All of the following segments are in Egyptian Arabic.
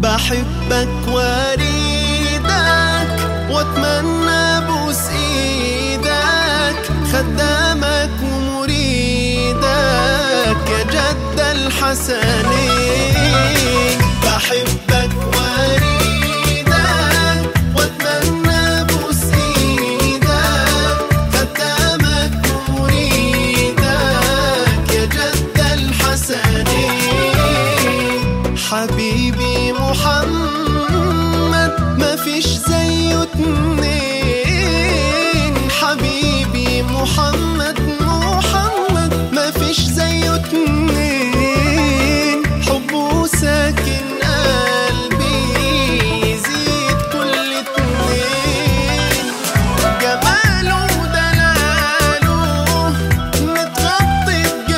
بحبك واريدك واتمنى بوس ايدك خدامك ومريدك يا جد الحسنين بحبك واريدك واتمنى بوس ايدك خدامك ومريدك يا جد الحسنين حبيبي محمد ما فيش زيه اتنين حبيبي محمد محمد ما فيش زيه اتنين حبه ساكن قلبي يزيد كل اتنين جماله ودلاله متغطي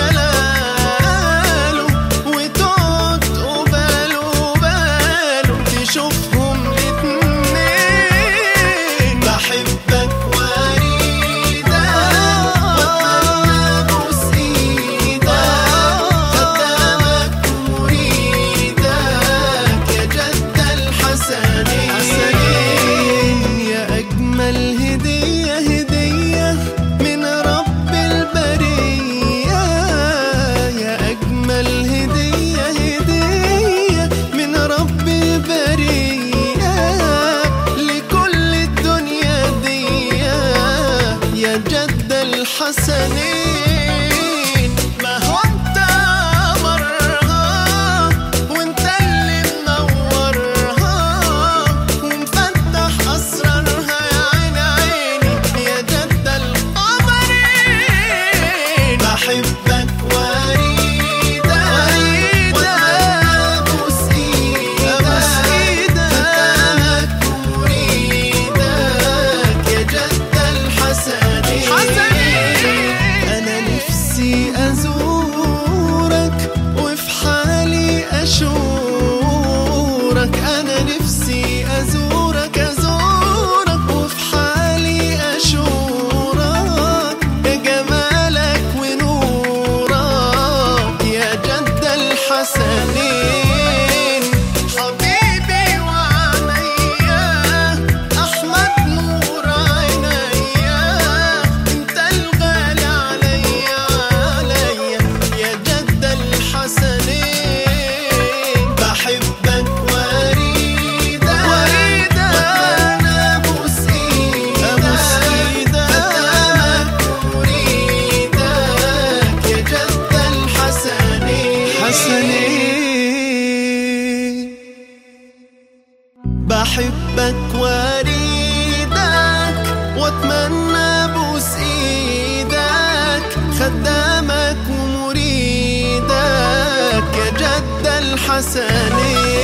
بجلاله وتقعد قباله باله تشوفهم الاتنين بحبك واريدك واتمنى ابوس ايدك خدامك ومريدك يا جد الحسنين يا اجمل هديه هديه من رب البريه يا اجمل هديه هديه من رب البريه لكل الدنيا دي يا جد الحسنين ما هو انت قمرها وانت اللي منورها ومفتح اسرارها يا عين عيني يا جد القمرين بحبك واريدك وابوس ايدك خدامك ومريدك يا جد الحسنين انا نفسي ازورك وفي حالي اشورك انا نفسي ازورك ازورك وفي حالي اشورك يا جمالك ونورك يا جد الحسنين حبيبي وعينيا احمد نور عينيا انت الغالي عليا عليا يا جد الحسنين بحبك واريدك واتمنى ابوس ايدك خدامك ومريدك يا جد الحسنين حسنين بحبك واريدك واتمنى ابوس ايدك خدامك ومريدك يا جد الحسنين